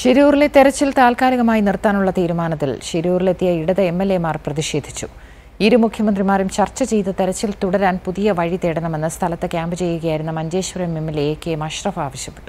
ഷിരൂരിലെ തെരച്ചിൽ താൽക്കാലികമായി നിർത്താനുള്ള തീരുമാനത്തിൽ ഷിരൂരിലെത്തിയ ഇടത് എം എൽ എമാർ പ്രതിഷേധിച്ചു ഇരു മുഖ്യമന്ത്രിമാരും ചർച്ച ചെയ്ത് തെരച്ചിൽ തുടരാൻ പുതിയ വഴി തേടണമെന്ന് സ്ഥലത്ത് ക്യാമ്പ് ചെയ്യുകയായിരുന്ന Manjeshwaram M L A K M Ashraf ആവശ്യപ്പെട്ടു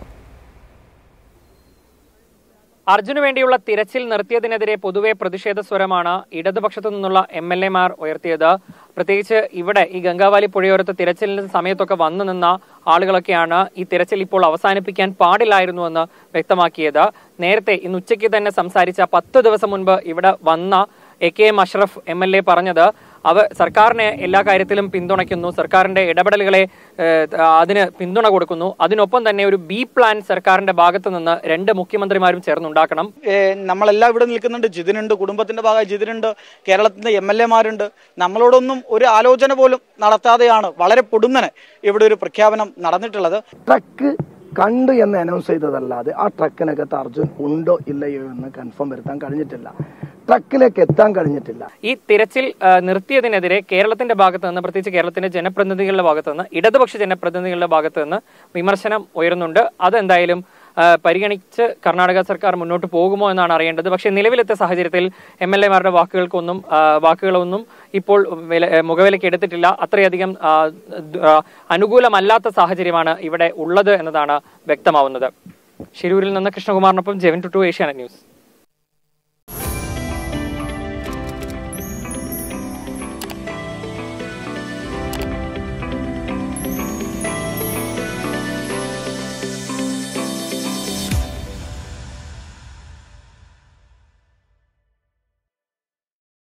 അർജുന് വേണ്ടിയുള്ള തിരച്ചിൽ നിർത്തിയതിനെതിരെ പൊതുവെ പ്രതിഷേധ സ്വരമാണ് ഇടതുപക്ഷത്തു നിന്നുള്ള എം എൽ എമാർ ഉയർത്തിയത് പ്രത്യേകിച്ച് ഇവിടെ ഈ ഗംഗാവാലി പുഴയോരത്ത് തിരച്ചിലിന്റെ സമയത്തൊക്കെ വന്നു നിന്ന ആളുകളൊക്കെയാണ് ഈ തിരച്ചിൽ ഇപ്പോൾ അവസാനിപ്പിക്കാൻ പാടില്ലായിരുന്നുവെന്ന് വ്യക്തമാക്കിയത് നേരത്തെ ഇന്ന് ഉച്ചയ്ക്ക് തന്നെ സംസാരിച്ച പത്ത് ദിവസം മുൻപ് ഇവിടെ വന്ന A K M Ashraf M L A പറഞ്ഞത് അവ സർക്കാരിനെ എല്ലാ കാര്യത്തിലും പിന്തുണയ്ക്കുന്നു സർക്കാരിന്റെ ഇടപെടലുകളെ ഏഹ്, അതിന് പിന്തുണ കൊടുക്കുന്നു അതിനൊപ്പം തന്നെ ഒരു ബി പ്ലാൻ സർക്കാരിന്റെ ഭാഗത്തു നിന്ന് രണ്ട് മുഖ്യമന്ത്രിമാരും ചേർന്നുണ്ടാക്കണം ഏഹ് നമ്മളെല്ലാം ഇവിടെ നിൽക്കുന്നുണ്ട് ജിതിനുണ്ട് കുടുംബത്തിന്റെ ഭാഗമായി ജിതിനുണ്ട് കേരളത്തിന്റെ എം എൽ എമാരുണ്ട് നമ്മളോടൊന്നും ഒരു ആലോചന പോലും നടത്താതെയാണ് വളരെ പൊടുന്നനെ ഇവിടെ ഒരു പ്രഖ്യാപനം നടന്നിട്ടുള്ളത് ട്രക്ക് കണ്ടു എന്ന് അനൗൺസ് ചെയ്തതല്ലാതെ ആ ട്രക്കിനകത്ത് അർജുൻ ഉണ്ടോ ഇല്ലയോ എന്ന് കൺഫേം വരുത്താൻ കഴിഞ്ഞിട്ടില്ല ട്രക്കിലേക്ക് എത്താൻ കഴിഞ്ഞിട്ടില്ല ഈ തിരച്ചിൽ ആ, നിർത്തിയതിനെതിരെ കേരളത്തിന്റെ ഭാഗത്ത് നിന്ന് പ്രത്യേകിച്ച് കേരളത്തിന്റെ ജനപ്രതിനിധികളുടെ ഭാഗത്ത് നിന്ന് ഇടതുപക്ഷ ജനപ്രതിനിധികളുടെ ഭാഗത്ത് നിന്ന് വിമർശനം ഉയരുന്നുണ്ട് അതെന്തായാലും ആ, പരിഗണിച്ച് കർണാടക സർക്കാർ മുന്നോട്ട് പോകുമോ എന്നാണ് അറിയേണ്ടത് പക്ഷേ നിലവിലത്തെ സാഹചര്യത്തിൽ എം എൽ എമാരുടെ വാക്കുകൾക്കൊന്നും ആ, വാക്കുകളൊന്നും ഇപ്പോൾ വില ഏ, മുഖവിലയ്ക്ക് എടുത്തിട്ടില്ല അത്രയധികം ആ, ദ്- ആ, അനുകൂലമല്ലാത്ത സാഹചര്യമാണ് ഇവിടെ ഉള്ളത് എന്നതാണ് വ്യക്തമാവുന്നത് ഷിരൂരിൽ നിന്ന് കൃഷ്ണകുമാറിനൊപ്പം ജെവൻ ടു ടു ഏഷ്യാനെറ്റ് ന്യൂസ്